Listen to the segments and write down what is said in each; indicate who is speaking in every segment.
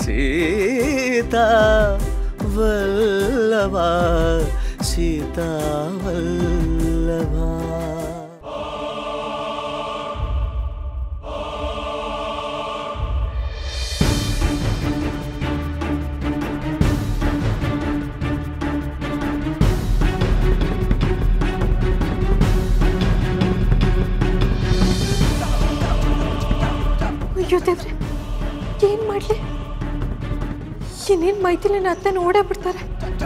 Speaker 1: ಸೀತಾ ವಲ್ಲಭ ಸೀತಾ ವಲ್ಲಭ
Speaker 2: ಅಯ್ಯೋ ದೇವ್ರೆ ಏನ್ ಮಾಡ್ಲಿ ಇನ್ನೇನ್ ಮೈತಿಲಿ ಅತ್ತೆ ನೋಡೇ ಬಿಡ್ತಾರೆ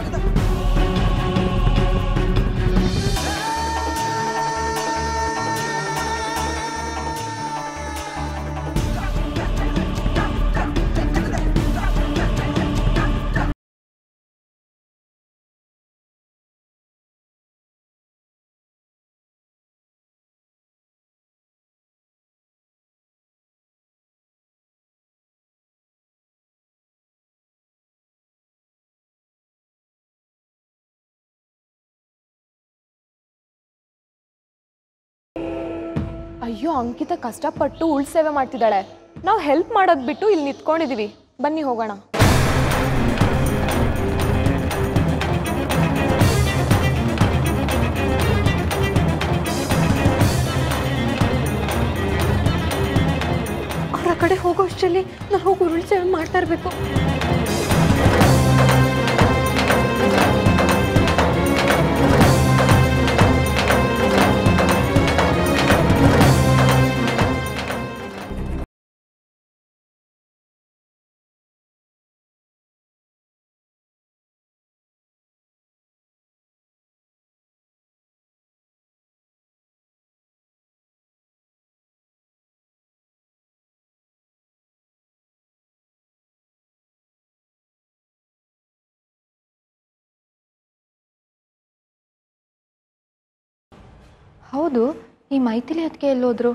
Speaker 2: ಅಯ್ಯೋ ಅಂಕಿತ ಕಷ್ಟಪಟ್ಟು ಉಳ್ ಸೇವೆ ಮಾಡ್ತಿದ್ದಾಳೆ ನಾವು ಹೆಲ್ಪ್ ಮಾಡೋದ್ ಬಿಟ್ಟು ಇಲ್ಲಿ ನಿಂತ್ಕೊಂಡಿದೀವಿ ಬನ್ನಿ ಹೋಗೋಣ ಅವ್ರ ಕಡೆ ಹೋಗೋ ಅಷ್ಟರಲ್ಲಿ ನಾನು ಹೋಗಿ ಉರುಳ್ ಸೇವೆ ಮಾಡ್ತಾ ಇರ್ಬೇಕು
Speaker 3: ಹೌದು ಈ ಮೈಥಿಲಿ ಅದಕ್ಕೆ ಎಲ್ಲೋದ್ರು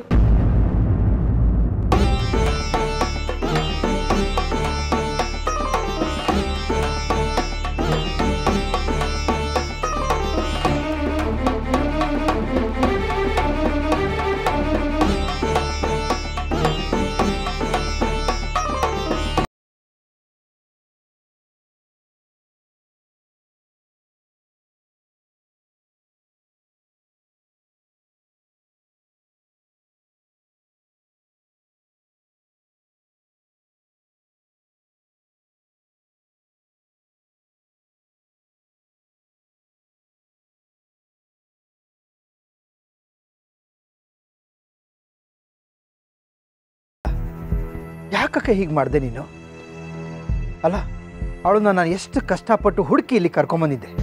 Speaker 4: ಯಾಕಕ್ಕ ಹೀಗೆ ಮಾಡಿದೆ ನೀನು ಅಲ್ಲ ಅವಳನ್ನ ನಾನು ಎಷ್ಟು ಕಷ್ಟಪಟ್ಟು ಹುಡುಕಿ ಇಲ್ಲಿ ಕರ್ಕೊಂಬಂದಿದ್ದೆ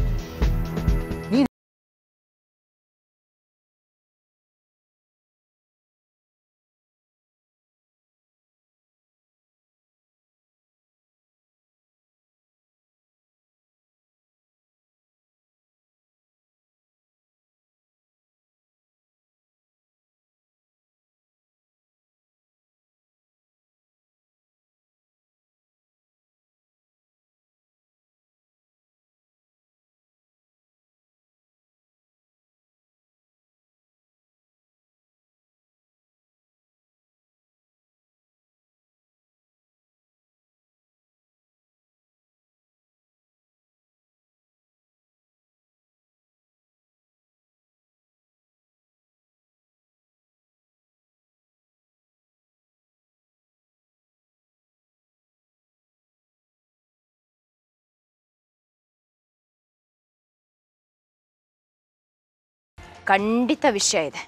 Speaker 5: ಖಂಡಿತ ವಿಷಯ ಇದೆ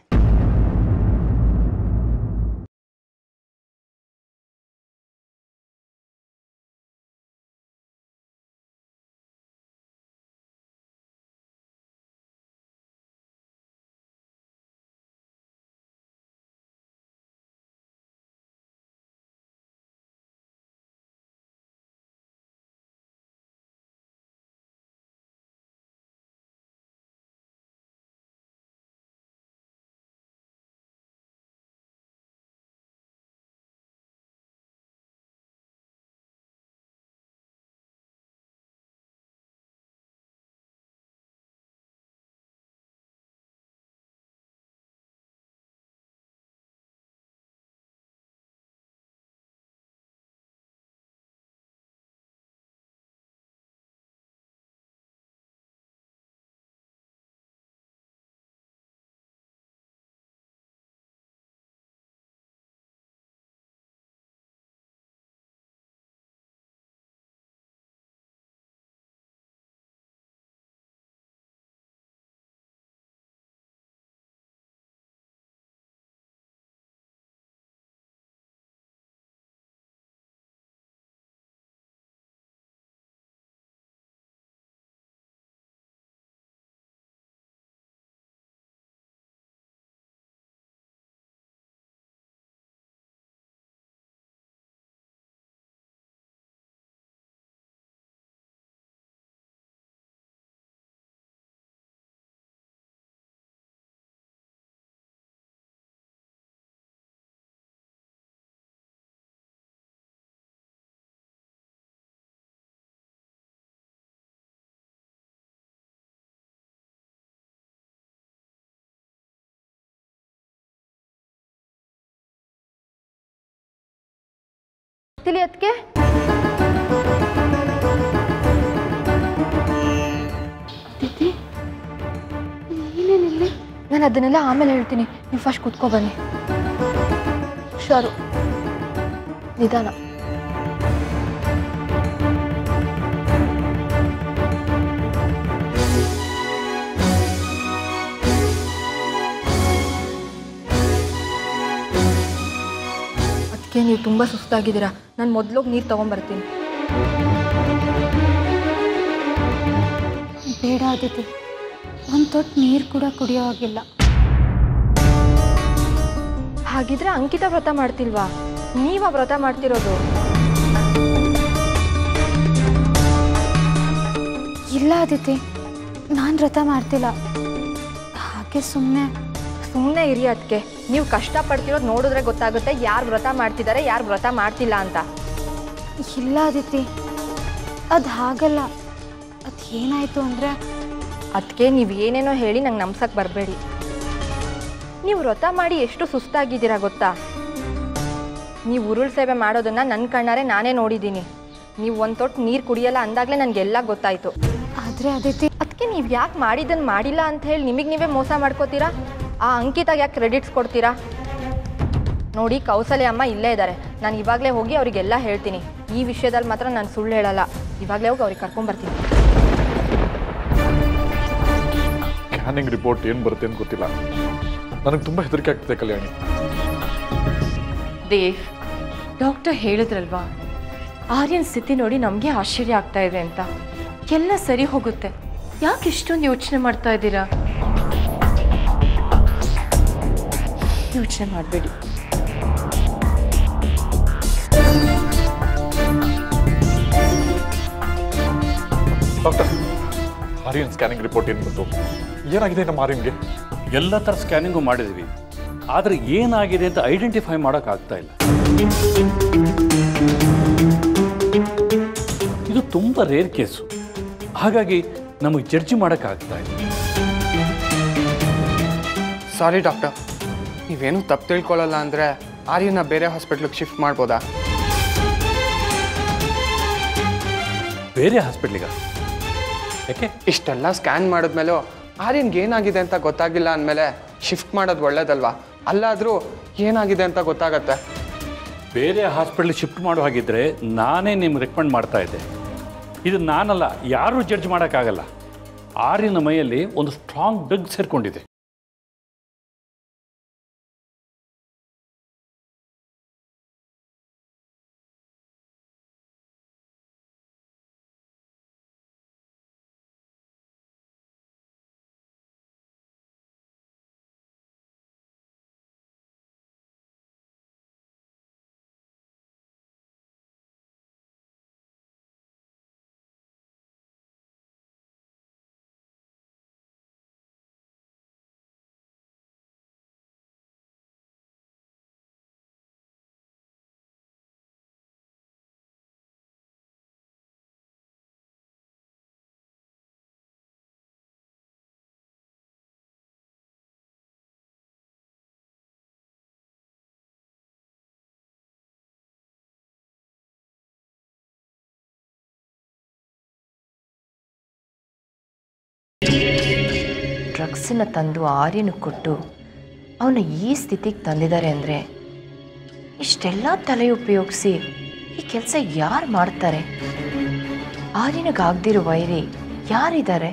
Speaker 3: ಮೈಥಿಲಿ ಅದಕ್ಕೆ ತಿಥಿ ನೀನೇನಿಲ್ಲಿ ನಾನು ಅದನ್ನೆಲ್ಲ ಆಮೇಲೆ ಹೇಳ್ತೀನಿ ನೀವು ಫಸ್ಟ್ ಕೂತ್ಕೊ ಬನ್ನಿ ಹುಷಾರು ನಿಧಾನ ಅದಕ್ಕೆ ನೀವು ತುಂಬ ಸುಸ್ತಾಗಿದ್ದೀರಾ ನಾನು ಮೊದಲೋಗಿ ನೀರು ತೊಗೊಂಬರ್ತೀನಿ
Speaker 6: ಬೇಡ ಅದಿತಿ ಒಂದು ತೊಟ್ಟು ನೀರು ಕೂಡ ಕುಡಿಯೋ ಹಾಗಿಲ್ಲ
Speaker 3: ಹಾಗಿದ್ರೆ ಅಂಕಿತ ವ್ರತ ಮಾಡ್ತಿಲ್ವಾ ನೀವ ವ್ರತ ಮಾಡ್ತಿರೋದು
Speaker 6: ಇಲ್ಲ ಅದಿತಿ ನಾನು ವ್ರತ ಮಾಡ್ತಿಲ್ಲ ಹಾಗೆ ಸುಮ್ಮನೆ
Speaker 3: ಸುಮ್ಮನೆ ಇರಿ ಅದಕ್ಕೆ ನೀವು ಕಷ್ಟಪಡ್ತಿರೋದು ನೋಡಿದ್ರೆ ಗೊತ್ತಾಗುತ್ತೆ ಯಾರು ವ್ರತ ಮಾಡ್ತಿದ್ದಾರೆ ಯಾರು ವ್ರತ ಮಾಡ್ತಿಲ್ಲ ಅಂತ
Speaker 6: ಇಲ್ಲ ಅದಿತಿ ಅದು ಹಾಗಲ್ಲ ಅದು ಏನಾಯಿತು ಅಂದರೆ
Speaker 3: ಅದಕ್ಕೆ ನೀವು ಏನೇನೋ ಹೇಳಿ ನಂಗೆ ನಂಬ್ಸಕ್ಕೆ ಬರಬೇಡಿ ನೀವು ವ್ರತ ಮಾಡಿ ಎಷ್ಟು ಸುಸ್ತಾಗಿದ್ದೀರಾ ಗೊತ್ತಾ ನೀವು ಉರುಳು ಸೇವೆ ಮಾಡೋದನ್ನ ನನ್ನ ಕಣ್ಣಾರೆ ನಾನೇ ನೋಡಿದ್ದೀನಿ ನೀವು ಒಂದು ತೊಟ್ಟು ನೀರು ಕುಡಿಯಲ್ಲ ಅಂದಾಗಲೇ ನನಗೆಲ್ಲ ಗೊತ್ತಾಯಿತು
Speaker 6: ಆದರೆ ಅದಿತಿ
Speaker 3: ಅದಕ್ಕೆ ನೀವು ಯಾಕೆ ಮಾಡಿದ್ದನ್ನು ಮಾಡಿಲ್ಲ ಅಂತ ಹೇಳಿ ನಿಮಗೆ ನೀವೇ ಮೋಸ ಮಾಡ್ಕೋತೀರಾ ಆ ಅಂಕಿತಾಗ ಯಾಕೆ ಕ್ರೆಡಿಟ್ಸ್ ಕೊಡ್ತೀರಾ ನೋಡಿ ಕೌಸಲ್ಯ ಅಮ್ಮ ಇಲ್ಲೇ ಇದ್ದಾರೆ ನಾನು ಇವಾಗಲೇ ಹೋಗಿ ಅವರಿಗೆಲ್ಲ ಹೇಳ್ತೀನಿ ಈ ವಿಷಯದಲ್ಲಿ ಮಾತ್ರ ನಾನು ಸುಳ್ಳು ಹೇಳಲ್ಲ ಇವಾಗಲೇ ಹೋಗಿ ಅವ್ರಿಗೆ ಕರ್ಕೊಂಬರ್ತೀನಿ
Speaker 7: ಸ್ಕ್ಯಾನಿಂಗ್ ರಿಪೋರ್ಟ್ ಏನು ಬರುತ್ತೆ ಅಂತ ಗೊತ್ತಿಲ್ಲ ನನಗೆ ತುಂಬ ಹೆದರಿಕೆ ಆಗ್ತಿದೆ ಕಲ್ಯಾಣಿ
Speaker 5: ದೇವ್ ಡಾಕ್ಟರ್ ಹೇಳಿದ್ರಲ್ವಾ ಆರ್ಯನ್ ಸ್ಥಿತಿ ನೋಡಿ ನಮಗೆ ಆಶ್ಚರ್ಯ ಆಗ್ತಾ ಇದೆ ಅಂತ ಎಲ್ಲ ಸರಿ ಹೋಗುತ್ತೆ ಯಾಕೆ ಇಷ್ಟೊಂದು ಯೋಚನೆ ಮಾಡ್ತಾ ಇದ್ದೀರಾ ಯೋಚನೆ ಮಾಡಬೇಡಿ
Speaker 7: ಡಾಕ್ಟರ್ ಆರ್ಯನ್ ಸ್ಕ್ಯಾನಿಂಗ್ ರಿಪೋರ್ಟ್ ಏನು ಬಂತು ಏನಾಗಿದೆ ನಮ್ಮ ಆರ್ಯನ್ಗೆ
Speaker 8: ಎಲ್ಲ ಥರ ಸ್ಕ್ಯಾನಿಂಗು ಮಾಡಿದ್ವಿ ಆದರೆ ಏನಾಗಿದೆ ಅಂತ ಐಡೆಂಟಿಫೈ ಮಾಡೋಕ್ಕಾಗ್ತಾ ಇಲ್ಲ ಇದು ತುಂಬ ರೇರ್ ಕೇಸು ಹಾಗಾಗಿ ನಮಗೆ ಜಡ್ಜಿ ಮಾಡೋಕ್ಕಾಗ್ತಾ ಇಲ್ಲ
Speaker 9: ಸಾರಿ ಡಾಕ್ಟರ್ ನೀವೇನು ತಪ್ಪು ತಿಳ್ಕೊಳ್ಳಲ್ಲ ಅಂದರೆ ಆರ್ಯನ ಬೇರೆ ಹಾಸ್ಪಿಟ್ಲಿಗೆ ಶಿಫ್ಟ್ ಮಾಡ್ಬೋದಾ
Speaker 8: ಬೇರೆ ಹಾಸ್ಪಿಟ್ಲಿಗ ಯಾಕೆ
Speaker 9: ಇಷ್ಟೆಲ್ಲ ಸ್ಕ್ಯಾನ್ ಮಾಡಿದ್ಮೇಲೂ ಆರ್ಯನ್ಗೆ ಏನಾಗಿದೆ ಅಂತ ಗೊತ್ತಾಗಿಲ್ಲ ಅಂದಮೇಲೆ ಶಿಫ್ಟ್ ಮಾಡೋದು ಒಳ್ಳೇದಲ್ವಾ ಅಲ್ಲಾದರೂ ಏನಾಗಿದೆ ಅಂತ ಗೊತ್ತಾಗತ್ತೆ
Speaker 8: ಬೇರೆ ಹಾಸ್ಪಿಟ್ಲ್ ಶಿಫ್ಟ್ ಮಾಡೋ ಹಾಗಿದ್ರೆ ನಾನೇ ನಿಮ್ಗೆ ರೆಕಮೆಂಡ್ ಮಾಡ್ತಾ ಇದ್ದೆ ಇದು ನಾನಲ್ಲ ಯಾರೂ ಜಡ್ಜ್ ಮಾಡೋಕ್ಕಾಗಲ್ಲ ಆರಿನ ಮೈಯಲ್ಲಿ ಒಂದು ಸ್ಟ್ರಾಂಗ್ ಡ್ರಗ್ ಸೇರಿಕೊಂಡಿದೆ
Speaker 5: ಡ್ರಗ್ಸನ್ನ ತಂದು ಆರ್ಯನ ಕೊಟ್ಟು ಅವನ ಈ ಸ್ಥಿತಿಗೆ ತಂದಿದ್ದಾರೆ ಅಂದರೆ ಇಷ್ಟೆಲ್ಲ ತಲೆ ಉಪಯೋಗಿಸಿ ಈ ಕೆಲಸ ಯಾರು ಮಾಡ್ತಾರೆ ಆರ್ಯನಿಗಾಗ್ದಿರೋ ವೈರಿ ಯಾರಿದ್ದಾರೆ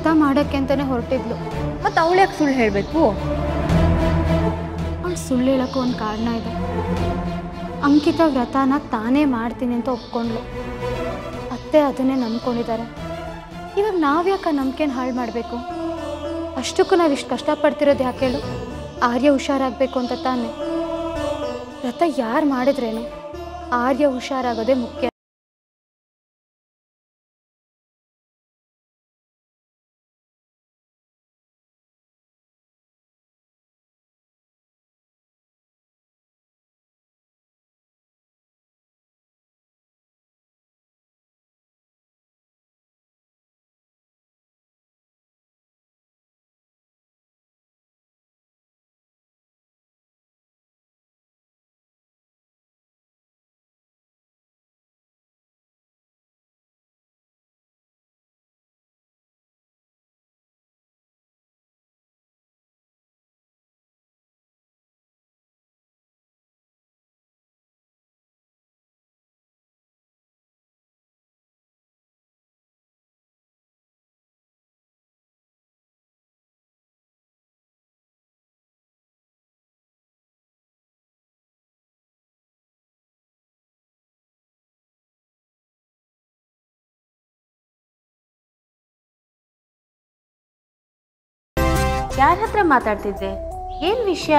Speaker 6: ಮಾಡೋಕ್ಕೆ ಅಂತಲೇ ಹೊರಟಿದ್ಲು
Speaker 3: ಮತ್ತು ಅವಳು ಯಾಕೆ ಸುಳ್ಳು ಹೇಳಬೇಕು
Speaker 6: ಅವಳು ಸುಳ್ಳು ಹೇಳೋಕ್ಕೂ ಒಂದು ಕಾರಣ ಇದೆ ಅಂಕಿತ ವ್ರತನ ತಾನೇ ಮಾಡ್ತೀನಿ ಅಂತ ಒಪ್ಕೊಂಡ್ಲು ಅತ್ತೆ ಅದನ್ನೇ ನಂಬ್ಕೊಂಡಿದ್ದಾರೆ ಇವಾಗ ನಾವ್ಯಾಕೆ ನಂಬಿಕೆನ ಹಾಳು ಮಾಡಬೇಕು ಅಷ್ಟಕ್ಕೂ ನಾವು ಇಷ್ಟು ಕಷ್ಟಪಡ್ತಿರೋದು ಯಾಕೆ ಹೇಳು ಆರ್ಯ ಹುಷಾರಾಗಬೇಕು ಅಂತ ತಾನೇ ವ್ರತ ಯಾರು ಮಾಡಿದ್ರೇನು ಆರ್ಯ ಹುಷಾರಾಗೋದೇ ಮುಖ್ಯ
Speaker 10: ಯಾರ ಹತ್ರ ಮಾತಾಡ್ತಿದ್ದೆ ಏನ್ ವಿಷಯ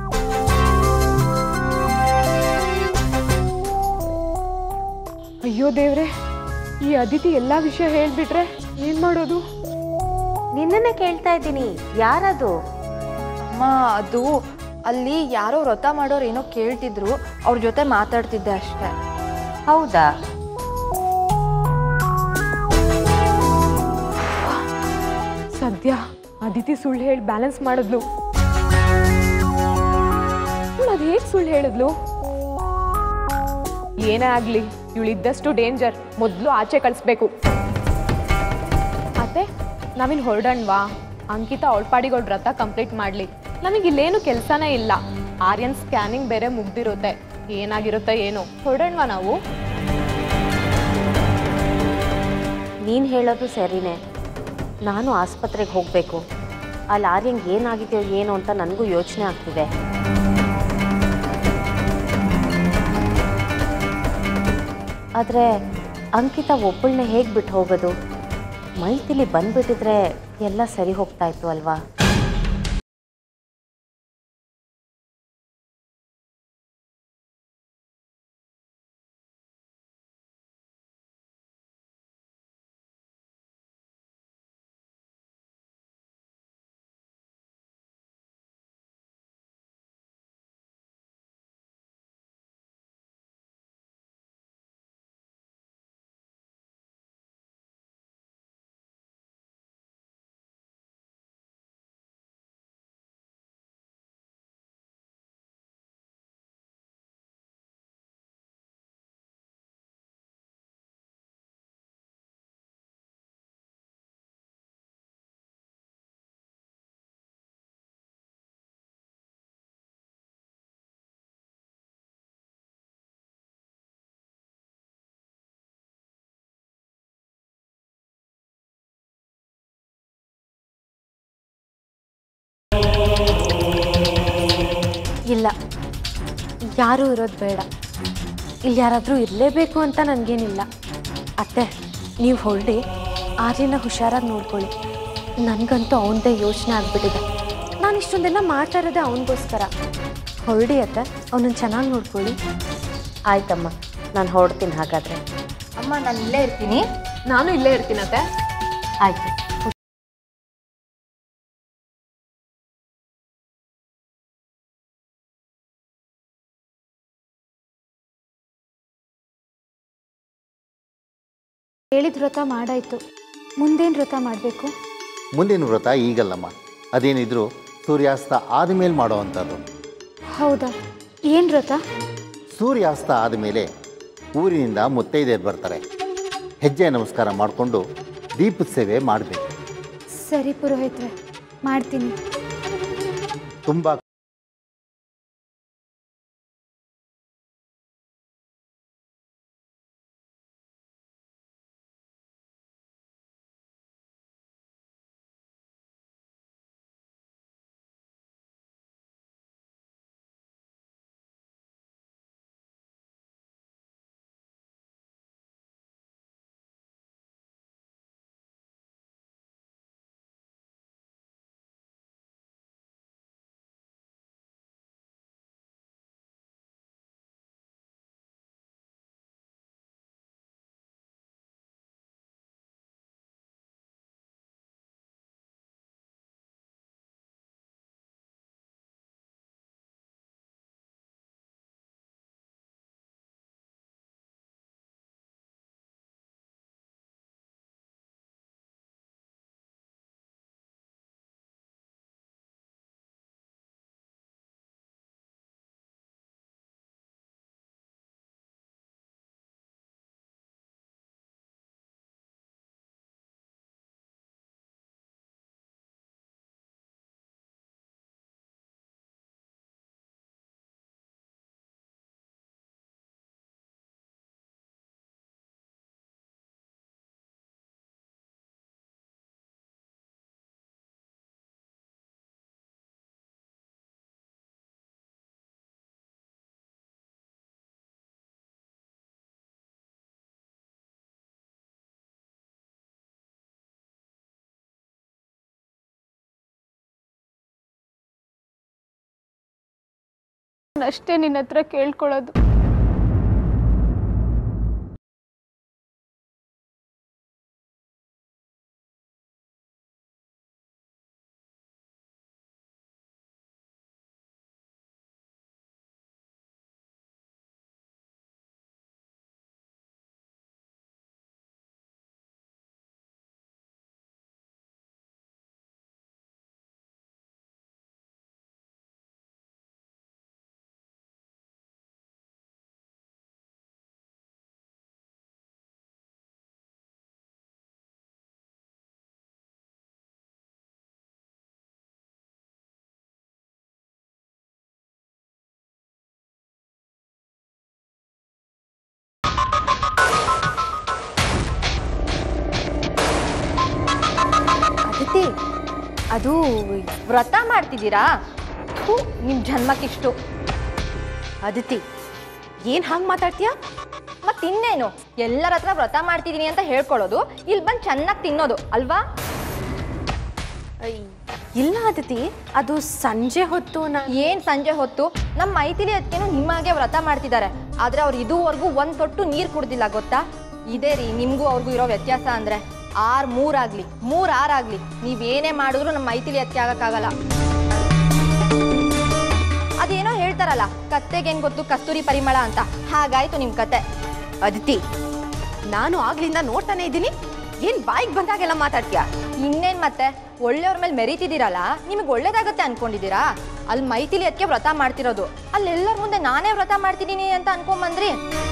Speaker 2: ಅಯ್ಯೋ ದೇವ್ರೆ ಈ ಅದಿತಿ ಎಲ್ಲ ವಿಷಯ ಹೇಳ್ಬಿಟ್ರೆ ಏನ್ ಮಾಡೋದು
Speaker 10: ನಿನ್ನನ್ನೇ ಕೇಳ್ತಾ ಇದ್ದೀನಿ ಯಾರದು
Speaker 3: ಅಮ್ಮ ಅದು ಅಲ್ಲಿ ಯಾರೋ ವ್ರತ ಮಾಡೋರು ಏನೋ ಕೇಳ್ತಿದ್ರು ಅವ್ರ ಜೊತೆ ಮಾತಾಡ್ತಿದ್ದೆ ಅಷ್ಟೇ
Speaker 10: ಹೌದಾ
Speaker 2: ಸದ್ಯ ಅದಿತಿ ಸುಳ್ಳು ಹೇಳಿ ಬ್ಯಾಲೆನ್ಸ್ ಮಾಡಿದ್ಲು ಇವಳು ಅದು ಹೇಗೆ ಸುಳ್ಳು ಹೇಳಿದ್ಲು ಏನೇ ಆಗ್ಲಿ ಇವಳಿದ್ದಷ್ಟು ಡೇಂಜರ್ ಮೊದಲು ಆಚೆ ಕಳಿಸ್ಬೇಕು ಅತ್ತೆ ನಾವಿನ್ ಹೊರಡಣ್ವಾ ಅಂಕಿತ ಅವಳ್ಪಾಡಿಗಳ ವ್ರತ ಕಂಪ್ಲೀಟ್ ಮಾಡಲಿ ನಮಗಿಲ್ಲೇನು ಕೆಲಸನೇ ಇಲ್ಲ ಆರ್ಯನ್ ಸ್ಕ್ಯಾನಿಂಗ್ ಬೇರೆ ಮುಗ್ದಿರುತ್ತೆ ಏನಾಗಿರುತ್ತೆ ಏನೋ ಹೊರಡಣ್ವಾ ನಾವು
Speaker 10: ನೀನು ಹೇಳೋದು ಸರಿನೇ ನಾನು ಆಸ್ಪತ್ರೆಗೆ ಹೋಗಬೇಕು ಅಲ್ಲಿ ಆರ್ಯಂಗೆ ಏನಾಗಿದೆಯೋ ಏನು ಅಂತ ನನಗೂ ಯೋಚನೆ ಆಗ್ತಿದೆ ಆದರೆ ಅಂಕಿತ ಒಬ್ಬಳನ್ನೇ ಹೇಗೆ ಬಿಟ್ಟು ಹೋಗೋದು ಮೈತಿಲಿ ಬಂದ್ಬಿಟ್ಟಿದ್ರೆ ಎಲ್ಲ ಸರಿ ಹೋಗ್ತಾ ಇತ್ತು ಅಲ್ವಾ
Speaker 11: ಇಲ್ಲ ಯಾರೂ ಇರೋದು ಬೇಡ ಇಲ್ಲಿ ಯಾರಾದರೂ ಇರಲೇಬೇಕು ಅಂತ ನನಗೇನಿಲ್ಲ ಅತ್ತೆ ನೀವು ಹೊರಡಿ ಆರ್ಯನ ಹುಷಾರಾಗಿ ನೋಡ್ಕೊಳ್ಳಿ ನನಗಂತೂ ಅವನದೇ ಯೋಚನೆ ಆಗಿಬಿಟ್ಟಿದೆ ನಾನು ಇಷ್ಟೊಂದೆಲ್ಲ ಮಾಡ್ತಾ ಇರೋದೇ ಅವನಿಗೋಸ್ಕರ ಹೊರಡಿ ಅತ್ತೆ ಅವನನ್ನು ಚೆನ್ನಾಗಿ ನೋಡ್ಕೊಳ್ಳಿ
Speaker 10: ಆಯ್ತಮ್ಮ ನಾನು ಹೊರಡ್ತೀನಿ ಹಾಗಾದರೆ
Speaker 3: ಅಮ್ಮ ನಾನು ಇಲ್ಲೇ ಇರ್ತೀನಿ
Speaker 2: ನಾನು ಇಲ್ಲೇ ಇರ್ತೀನತ್ತೆ
Speaker 10: ಆಯ್ತು
Speaker 6: ಹೇಳಿದ ವ್ರತ ಮಾಡಾಯ್ತು ಮುಂದೇನು ವ್ರತ ಮಾಡಬೇಕು
Speaker 12: ಮುಂದಿನ ವ್ರತ ಈಗಲ್ಲಮ್ಮ ಅದೇನಿದ್ರು ಸೂರ್ಯಾಸ್ತ ಆದಮೇಲೆ ಮಾಡೋವಂಥದ್ದು
Speaker 6: ಹೌದಾ ಏನು ವ್ರತ
Speaker 12: ಸೂರ್ಯಾಸ್ತ ಆದಮೇಲೆ ಊರಿನಿಂದ ಮುತ್ತೈದೆಯರು ಬರ್ತಾರೆ ಹೆಜ್ಜೆ ನಮಸ್ಕಾರ ಮಾಡಿಕೊಂಡು ದೀಪದ ಸೇವೆ ಮಾಡಬೇಕು
Speaker 6: ಸರಿ ಪುರೋಹಿತ್ರೆ ಮಾಡ್ತೀನಿ
Speaker 12: ತುಂಬ
Speaker 6: ಅಷ್ಟೇ ನಿನ್ನ ಹತ್ರ ಕೇಳ್ಕೊಳ್ಳೋದು
Speaker 3: ಅದಿತಿ ಅದು ವ್ರತ ಮಾಡ್ತಿದ್ದೀರಾ ಥು, ನಿಮ್ ಜನ್ಮಕ್ಕಿಷ್ಟು
Speaker 5: ಅದಿತಿ ಏನು ಹಂಗೆ ಮಾತಾಡ್ತೀಯಾ
Speaker 3: ಮತ್ತಿನ್ನೇನು ಎಲ್ಲರ ಹತ್ರ ವ್ರತ ಮಾಡ್ತಿದ್ದೀನಿ ಅಂತ ಹೇಳ್ಕೊಳ್ಳೋದು ಇಲ್ಲಿ ಬಂದು ಚೆನ್ನಾಗಿ ತಿನ್ನೋದು ಅಲ್ವಾ
Speaker 11: ಇಲ್ಲ ಅದಿತಿ ಅದು ಸಂಜೆ ಹೊತ್ತು ನಾ
Speaker 3: ಏನ್ ಸಂಜೆ ಹೊತ್ತು ನಮ್ಮ ಮೈಥಿಲಿ ಅದಕ್ಕೇನು ನಿಮಗೆ ವ್ರತ ಮಾಡ್ತಿದ್ದಾರೆ ಆದ್ರೆ ಅವ್ರು ಇದುವರೆಗೂ ಒಂದ್ ತೊಟ್ಟು ನೀರು ಕುಡ್ದಿಲ್ಲ ಗೊತ್ತಾ ಇದೇ ರೀ ನಿಮ್ಗೂ ಅವ್ರಿಗೂ ಇರೋ ವ್ಯತ್ಯಾಸ ಅಂದ್ರೆ ಆರ್ ಮೂರಾಗ್ಲಿ ಮೂರ್ ಆರಾಗ್ಲಿ ನೀವೇನೇ ಮಾಡಿದ್ರು ನಮ್ಮ ಮೈಥಿಲಿ ಅದಕ್ಕೆ ಆಗಕ್ಕಾಗಲ್ಲ ಅದೇನೋ ಹೇಳ್ತಾರಲ್ಲ ಕತ್ತೆಗೇನ್ ಗೊತ್ತು ಕಸ್ತೂರಿ ಪರಿಮಳ ಅಂತ ಹಾಗಾಯ್ತು ನಿಮ್ ಕತೆ
Speaker 5: ಅದಿತಿ ನಾನು ಆಗ್ಲಿಂದ ನೋಡ್ತಾನೆ ಇದ್ದೀನಿ ಏನು ಬಾಯಿಗೆ ಬಂದಾಗೆಲ್ಲ ಮಾತಾಡ್ತೀಯಾ
Speaker 3: ಇನ್ನೇನ್ ಮತ್ತೆ ಒಳ್ಳೆಯವ್ರ ಮೇಲೆ ಮೆರೀತಿದ್ದೀರಲ್ಲ ನಿಮಗೆ ಒಳ್ಳೇದಾಗತ್ತೆ ಅನ್ಕೊಂಡಿದ್ದೀರಾ ಅಲ್ಲಿ ಮೈಥಿಲಿ ಅದಕ್ಕೆ ವ್ರತ ಮಾಡ್ತಿರೋದು ಅಲ್ಲೆಲ್ಲರ ಮುಂದೆ ನಾನೇ ವ್ರತ ಮಾಡ್ತಿದ್ದೀನಿ ಅಂತ ಅನ್ಕೊಂಬಂದ್ರಿ